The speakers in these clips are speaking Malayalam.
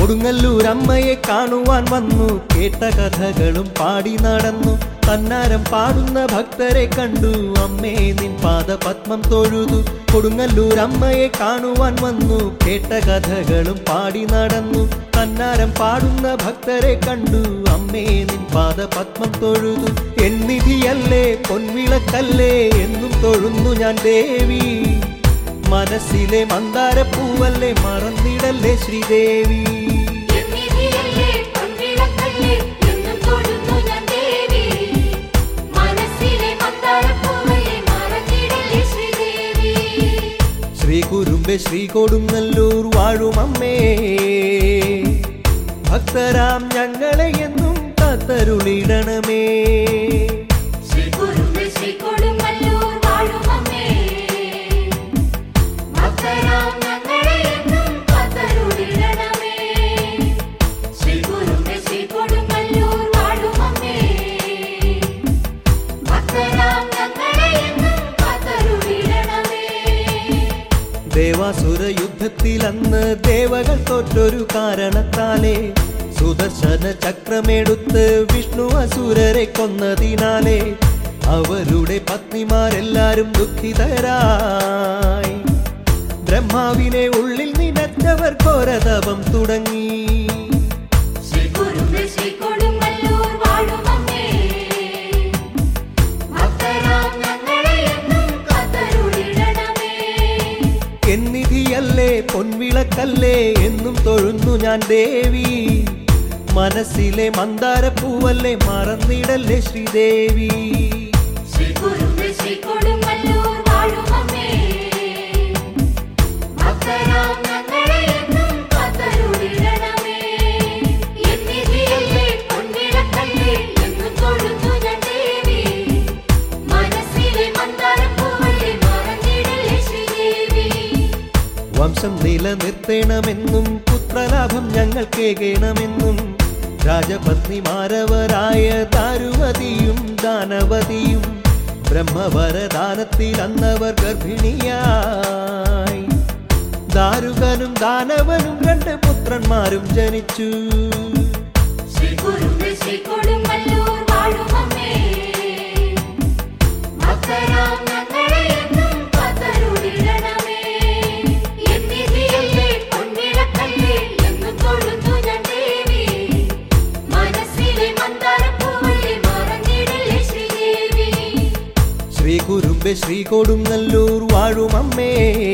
കൊടുങ്ങല്ലൂർ അമ്മയെ കാണുവാൻ വന്നു കേട്ട കഥകളും പാടി നടന്നു തന്നാരം പാടുന്ന ഭക്തരെ കണ്ടു അമ്മേ നിൻ പാദപത്മം തൊഴുതു കൊടുങ്ങല്ലൂർ അമ്മയെ കാണുവാൻ വന്നു കേട്ട കഥകളും പാടി നടന്നു തന്നാരം പാടുന്ന ഭക്തരെ കണ്ടു അമ്മേ നിൻ പാദപത്മം തൊഴുതു എന്നിധിയല്ലേ പൊൻവിളക്കല്ലേ എന്നും തൊഴുന്നു ഞാൻ ദേവി മനസ്സിലെ മന്ദാരപ്പൂവല്ലേ മറന്നിടല്ലേ ശ്രീദേവി എന്നിധിയല്ലേ പൊൻവിളക്കല്ലേ എന്നും തൊഴുന്നു ഞാൻ ദേവി മനസ്സിലെ മന്ദാരപ്പൂവല്ലേ മറന്നിടല്ലേ ശ്രീദേവി ശ്രീ കുരുമ്പെ ശ്രീ കൊടുങ്ങല്ലൂർ വാഴുമമ്മേ ഭക്തരാം ഞങ്ങളെ എന്നും കാത്തരുളിടണമേ ശ്രീ കുരുമ്പ് ശ്രീ കൊടുങ്ങല്ലൂർ വാഴുമമ്മേ ഭക്തരാം ഞങ്ങളെ എന്നും കാത്തരുളിടണമേ ശ്രീ കുരുമ്പ് ശ്രീ കൊടുങ്ങല്ലൂർ വാഴുമമ്മേ ഭക്തരാം ഞങ്ങളെ എന്നും കാത്തരുളിടണമേ ദേവാസുര യുദ്ധത്തിൽ അന്ന് ദേവകൾ തോറ്റൊരു കാരണത്താലേ സുദർശന ചക്രമെടുത്ത് വിഷ്ണു അസുരരെ കൊന്നതിനാലേ അവരുടെ പത്നിമാരെല്ലാരും ദുഃഖിതരായി ബ്രഹ്മാവിനെ ഉള്ളിൽ നിനച്ചവർ ഘോരതപം തുടങ്ങി ശ്രീ കുരുമ്പ് ശ്രീ കൊടുങ്ങല്ലൂർ വാഴുമമ്മേ ഭക്തരാം ഞങ്ങളെ എന്നും കാത്തരുളിടണമേ എന്നിധിയല്ലേ പൊൻവിളക്കല്ലേ എന്നും തൊഴുന്നു ഞാൻ ദേവി മനസ്സിലെ മന്ദാരപ്പൂവല്ലേ മറന്നിടല്ലേ ശ്രീദേവി ശ്രീ കുരുമ്പ് ശ്രീ കൊടുങ്ങല്ലൂർ വാഴുമമ്മേ ഭക്തരാം ഞങ്ങളെ എന്നും കാത്തരുളിടണമേ എന്നിധിയല്ലേ പൊൻവിളക്കല്ലേ എന്നും തൊഴുന്നു ഞാൻ ദേവി മനസ്സിലെ മന്ദാരപ്പൂവല്ലേ മറന്നിടല്ലേ ശ്രീദേവി വംശം നിലനിർത്തണമെന്നും പുത്രലാഭം ഞങ്ങൾ കേകണമെന്നും രാജപത്നിമാരവരായ ദാരുവതിയും ദാനവതിയും ബ്രഹ്മവരദാനത്തിൽ അന്നവർ ഗർഭിണിയായി ദാരുകനും ദാനവനും രണ്ട് പുത്രന്മാരും ജനിച്ചു ശ്രീ കുരുമ്പ് ശ്രീ കൊടുങ്ങല്ലൂർ വാഴുമമ്മേ ഭക്തരാം ഞങ്ങളെ എന്നും കാത്തരുളിടണമേ എന്നിധിയല്ലേ പൊൻവിളക്കല്ലേ എന്നും തൊഴുന്നു ഞാൻ ദേവി മനസ്സിലെ മന്ദാരപ്പൂവല്ലേ മറന്നിടല്ലേ ശ്രീദേവി ശ്രീ കുരുമ്പെ ശ്രീ കൊടുങ്ങല്ലൂർ വാഴുമമ്മേ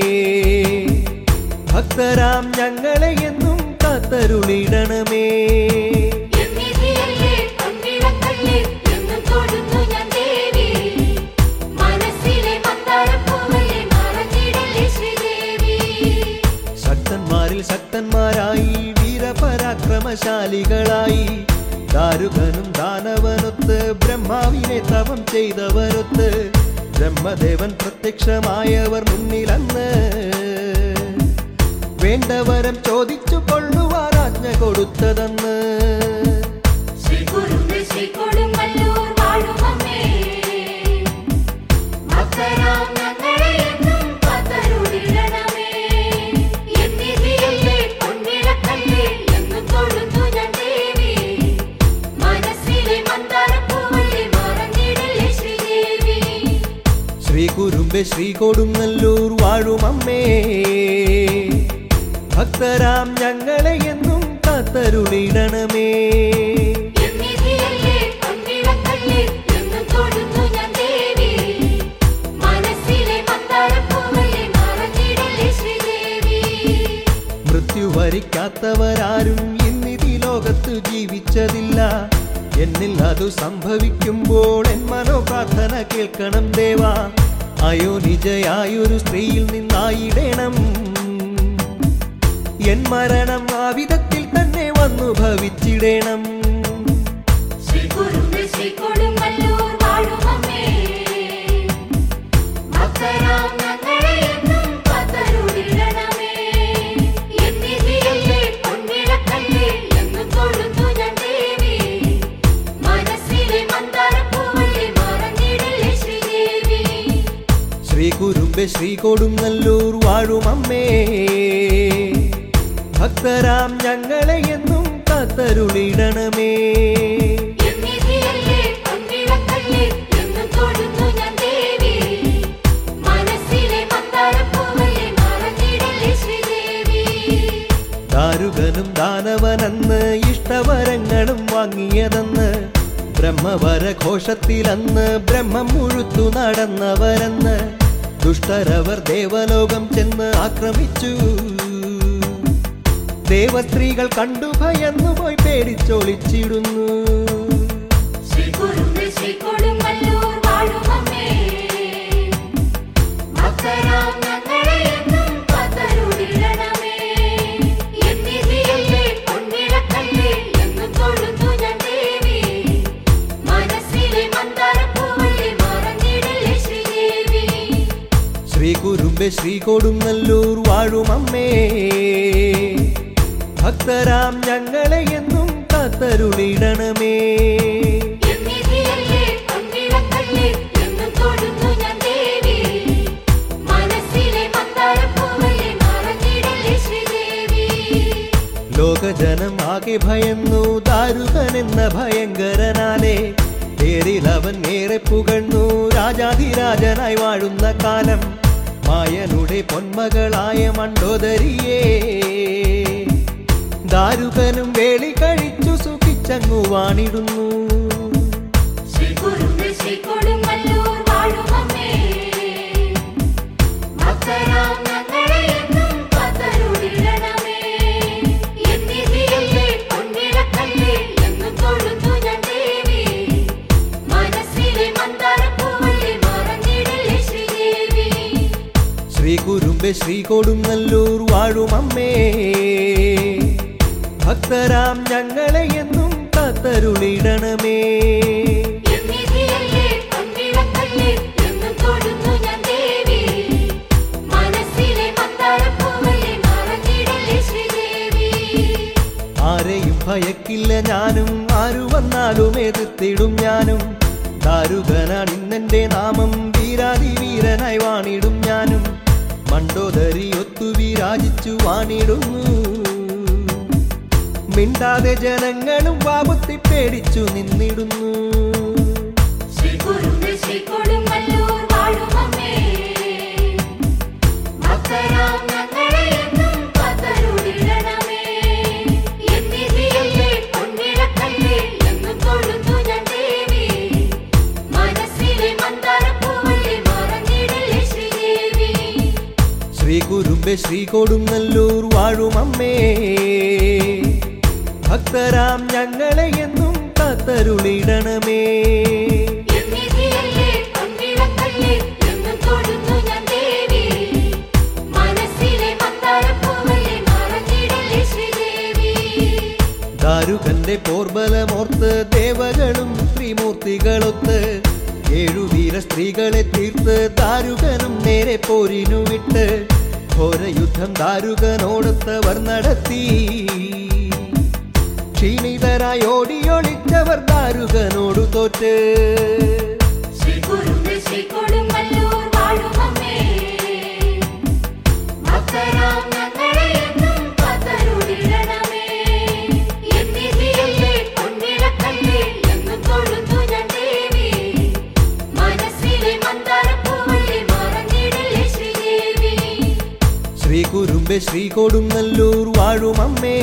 ഭക്തരാം ഞങ്ങളെ എന്നും കാത്തരുളിടണമേ എന്നിധിയല്ലേ പൊൻവിളക്കല്ലേ എന്നും തൊഴുന്നു ഞാൻ ദേവി മനസ്സിലെ മന്ദാരപ്പൂവല്ലേ മറന്നിടല്ലേ ശ്രീദേവി ശക്തന്മാരിൽ ശക്തന്മാരായി വീരപരാക്രമശാലികളായി ദാരുകനും ദാനവനൊത്ത് ബ്രഹ്മാവിനെ തപം ചെയ്തവരൊത്ത് ബ്രഹ്മദേവൻ പ്രത്യക്ഷമായവർ മുന്നിലന്ന് വേണ്ടവരം ചോദിച്ചു കൊള്ളുവാൻ ആജ്ഞ കൊടുത്തതെന്ന് ശ്രീ കുരുമ്പ് ശ്രീ കൊടുങ്ങല്ലൂർ വാഴുമമ്മേ ഭക്തരാം ഞങ്ങളെ എന്നും കാത്തരുളിടണമേ എന്നിധിയല്ലേ പൊൻവിളക്കല്ലേ എന്നും തൊഴുന്നു ഞാൻ ദേവി മനസ്സിലെ മന്ദാരപ്പൂവല്ലേ മറന്നിടല്ലേ ശ്രീദേവി ശ്രീ കുരുമ്പെ ശ്രീ കൊടുങ്ങല്ലൂർ വാഴുമമ്മേ ഭക്തരാം ഞങ്ങളെ എന്നും കാത്തരുളിടണമേ എന്നിധിയല്ലേ പൊൻവിളക്കല്ലേ എന്നും തൊഴുന്നു ഞാൻ ദേവി മനസ്സിലെ മന്ദാരപ്പൂവല്ലേ മറന്നിടല്ലേ ശ്രീദേവി മൃത്യു വരിക്കാത്തവരാരും ഇന്നിതി ലോകത്ത് ജീവിച്ചതില്ല എന്നിൽ അതു സംഭവിക്കുമ്പോൾ എൻ മനോപ്രാർത്ഥന കേൾക്കണം ദേവാ അയോനിജയായൊരു സ്ത്രീയിൽ നിന്നായിടണം എൻ മരണം ആ വിധത്തിൽ തന്നെ വന്നു ഭവിച്ചിടണം ശ്രീ കുരുമ്പ് ശ്രീ കൊടുങ്ങല്ലൂർ വാഴുമമ്മേ ഭക്തരാം ഞങ്ങളെ എന്നും കാത്തരുളിടണമേ എന്നിധിയല്ലേ പൊൻവിളക്കല്ലേ എന്നും തൊഴുന്നു ഞാൻ ദേവി മനസ്സിലെ മന്ദാരപ്പൂവല്ലേ മറന്നിടല്ലേ ശ്രീദേവി ശ്രീ കുരുമ്പെ ശ്രീ കൊടുങ്ങല്ലൂർ വാഴുമമ്മേ ഭക്തരാം ഞങ്ങളെ എന്നും കാത്തരുളിടണമേ എന്നിധിയല്ലേ പൊൻവിളക്കല്ലേ എന്നും തൊഴുന്നു ഞാൻ ദേവി മനസ്സിലെ മന്ദാരപ്പൂവല്ലേ മറന്നിടല്ലേ ശ്രീദേവി ദാരുകനും ദാനവനെന്ന് ഇഷ്ടവരങ്ങളും വാങ്ങിയതെന്ന് ബ്രഹ്മവരഘോഷത്തിലന്ന് ബ്രഹ്മം മുഴുത്തു നടന്നവരെന്ന് ദുഷ്ടരവർ ദേവലോകം ചെന്ന് ആക്രമിച്ചു ദേവസ്ത്രീകൾ കണ്ടു ഭയന്നു പോയി പേടിച്ചൊളിച്ചിടുന്നു ശ്രീ കുറുമ്പ് ശ്രീ കൊടുങ്ങല്ലൂർ വാഴുമമ്മേ ഭക്തരാം ഞങ്ങളെ എന്നും കാത്തരുളിടണമേ എന്നിധിയല്ലേ പൊൻവിളക്കല്ലേ എന്നും തൊഴുന്നു ഞാൻ ദേവി മനസ്സിലെ മന്ദാരപ്പൂവല്ലേ മറന്നിടല്ലേ ശ്രീദേവി ശ്രീ കുരുമ്പെ ശ്രീ കൊടുങ്ങല്ലൂർ വാഴുമമ്മേ ഭക്തരാം ഞങ്ങളെ എന്നും കാത്തരുളിടണമേ എന്നിധിയല്ലേ പൊൻവിളക്കല്ലേ എന്നും തൊഴുന്നു ഞാൻ ദേവി മനസ്സിലെ മന്ദാരപ്പൂവല്ലേ മറന്നിടല്ലേ ശ്രീദേവി ലോകജനം ആകെ ഭയന്നു ദാരുകനെന്ന ഭയങ്കരനാലേ പേരിൽ അവൻ ഏറെ പുകഴ്ന്നു രാജാധിരാജനായി വാഴുന്ന കാലം മായനുടെ പൊന്മകളായ മണ്ടോദരിയേ ദാരുകനും വേളി കഴിച്ചു സുഖിച്ചങ്ങു വാണിടുന്നു ശ്രീ കുറുമ്പ് ശ്രീ കൊടുങ്ങല്ലൂർ വാഴുമമ്മേ ഭക്തരാം ഞങ്ങളെ എന്നും കാത്തരുളിടണമേ എന്നിധിയല്ലേ പൊൻവിളക്കല്ലേ എന്നും തൊഴുന്നു ഞാൻ ദേവി മനസ്സിലെ മന്ദാരപ്പൂവല്ലേ മറന്നിടല്ലേ ശ്രീദേവി ശ്രീ കുരുമ്പെ ശ്രീ കൊടുങ്ങല്ലൂർ വാഴുമമ്മേ ഭക്തരാം ഞങ്ങളെ എന്നും കാത്തരുളിടണമേ എന്നിധിയല്ലേ പൊൻവിളക്കല്ലേ എന്നും തൊഴുന്നു ഞാൻ ദേവി മനസ്സിലെ മന്ദാരപ്പൂവല്ലേ മറന്നിടല്ലേ ശ്രീദേവി ആരെയും ഭയക്കില്ല ഞാനും ആരു വന്നാലും എതിർത്തിടും ഞാനും ദാരുകനാണ് ഇന്നെന്റെ നാമം വീരാതി വീരനായി വാണിടും ഞാനും മണ്ടോദരി ഒത്തു വിരാജിച്ചു വാണിടുന്നു മിണ്ടാതെ ജനങ്ങളും വാപത്തി പേടിച്ചു നിന്നിടുന്നു ശ്രീ കുറുമ്പ് ശ്രീ കൊടുങ്ങല്ലൂർ വാഴുമമ്മേ ഭക്തരാം ഞങ്ങളെ എന്നും കാത്തരുളിടണമേ എന്നിധിയല്ലേ പൊൻവിളക്കല്ലേ എന്നും തൊഴുന്നു ഞാൻ ദേവി മനസ്സിലെ മന്ദാരപ്പൂവല്ലേ മറന്നിടല്ലേ ശ്രീദേവി ശ്രീ കുരുമ്പെ ശ്രീ കൊടുങ്ങല്ലൂർ വാഴുമമ്മേ ഭക്തരാം ഞങ്ങളെ എന്നും കാത്തരുളിടണമേ എന്നിധിയല്ലേ പൊൻവിളക്കല്ലേ എന്നും തൊഴുന്നു ഞാൻ ദേവി മനസ്സിലെ മന്ദാരപ്പൂവല്ലേ മറന്നിടല്ലേ ശ്രീദേവി ദാരുകന്റെ പോർബലമോർത്ത് ദേവകളും ത്രിമൂർത്തികളൊത്ത് ഏഴു വീര സ്ത്രീകളെ തീർത്ത് ദാരുകനും നേരെ പോരിനു വിട്ട് ഘോരയുദ്ധം ദാരുകനോടൊത്തവർ നടത്തി ക്ഷീണിതരായി ഓടിയൊളിച്ചവർ ദാരുകനോടു തോറ്റ് ശ്രീ കുറുമ്പ് ശ്രീ കൊടുങ്ങല്ലൂർ വാഴുമമ്മേ ഭക്തരാം ഞങ്ങളെ എന്നും കാത്തരുളിടണമേ എന്നിധിയല്ലേ പൊൻവിളക്കല്ലേ എന്നും തൊഴുന്നു ഞാൻ ദേവി മനസ്സിലെ മന്ദാരപ്പൂവല്ലേ മറന്നിടല്ലേ ശ്രീദേവി ശ്രീ കുരുമ്പെ ശ്രീ കൊടുങ്ങല്ലൂർ വാഴുമമ്മേ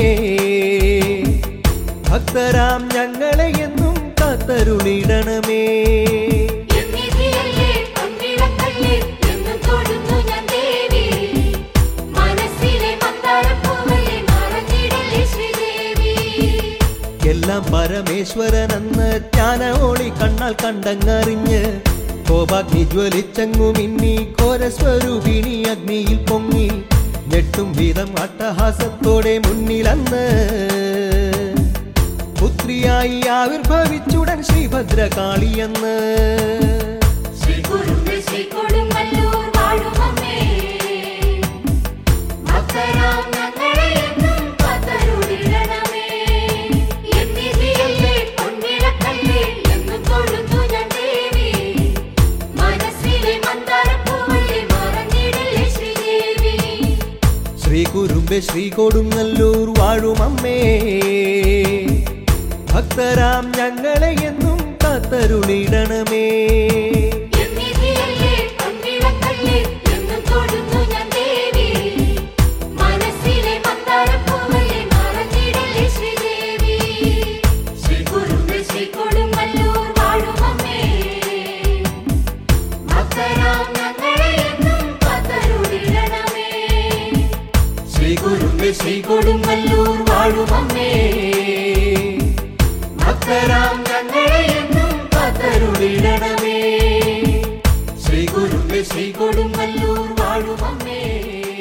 ഭക്തരാം ഞങ്ങളെ എന്നും കാത്തരുളിടണമേ എന്നിധിയല്ലേ പൊൻവിളക്കല്ലേ എന്നും തൊഴുന്നു ഞാൻ ദേവി മനസ്സിലെ മന്ദാരപ്പൂവല്ലേ മറന്നിടല്ലേ ശ്രീദേവി എല്ലാം പരമേശ്വരനെന്ന് ജ്ഞാനോളി കണ്ണാൽ കണ്ടങ്ങറിഞ്ഞ് കോപാഗ്നി ജ്വലിച്ചങ്ങു മിന്നി ഘോരസ്വരൂപിണി അഗ്നിയിൽ പൊങ്ങി ഞെട്ടും വിധം അട്ടഹാസത്തോടെ മുന്നിലന്ന് പുത്രിയായി ആവിർഭവിച്ചുടൻ ശ്രീഭദ്രകാളിയെന്ന് ശ്രീ കുറുമ്പ് ശ്രീ കൊടുങ്ങല്ലൂർ വാഴുമമ്മേ ഭക്തരാം ഞങ്ങളെ എന്നും കാത്തരുളിടണമേ എന്നിധിയല്ലേ പൊൻവിളക്കല്ലേ എന്നും തൊഴുന്നു ഞാൻ ദേവി മനസ്സിലെ മന്ദാരപ്പൂവല്ലേ മറന്നിടല്ലേ ശ്രീദേവി ശ്രീ കുരുമ്പ കുറുമ്പെ ശ്രീ കൊടുങ്ങല്ലൂർ വാഴുമമ്മേ ഭക്തരാം ഞങ്ങളെ എന്നും കാത്തരുളിടണമേ എന്നിധിയല്ലേ പൊൻവിളക്കല്ലേ എന്നും തൊഴുന്നു ഞാൻ ദേവി മനസ്സിലെ മന്ദാരപ്പൂവല്ലേ മറന്നിടല്ലേ ശ്രീദേവി ശ്രീ കുറുമ്പ് ശ്രീ കൊടുങ്ങല്ലൂർ വാഴുമമ്മേ ഭക്തരാം ഞങ്ങളെ എന്നും കാത്തരുളിടണമേ ശ്രീ കുറുമ്പെ ശ്രീ കൊടുങ്ങല്ലൂർ വാഴുമമ്മേ ഭക്തരാം ഞങ്ങളെ എന്നും കാത്തരുളിടണമേ ശ്രീ കുറുമ്പെ ശ്രീ കൊടുങ്ങല്ലൂർ വാഴുമമ്മേ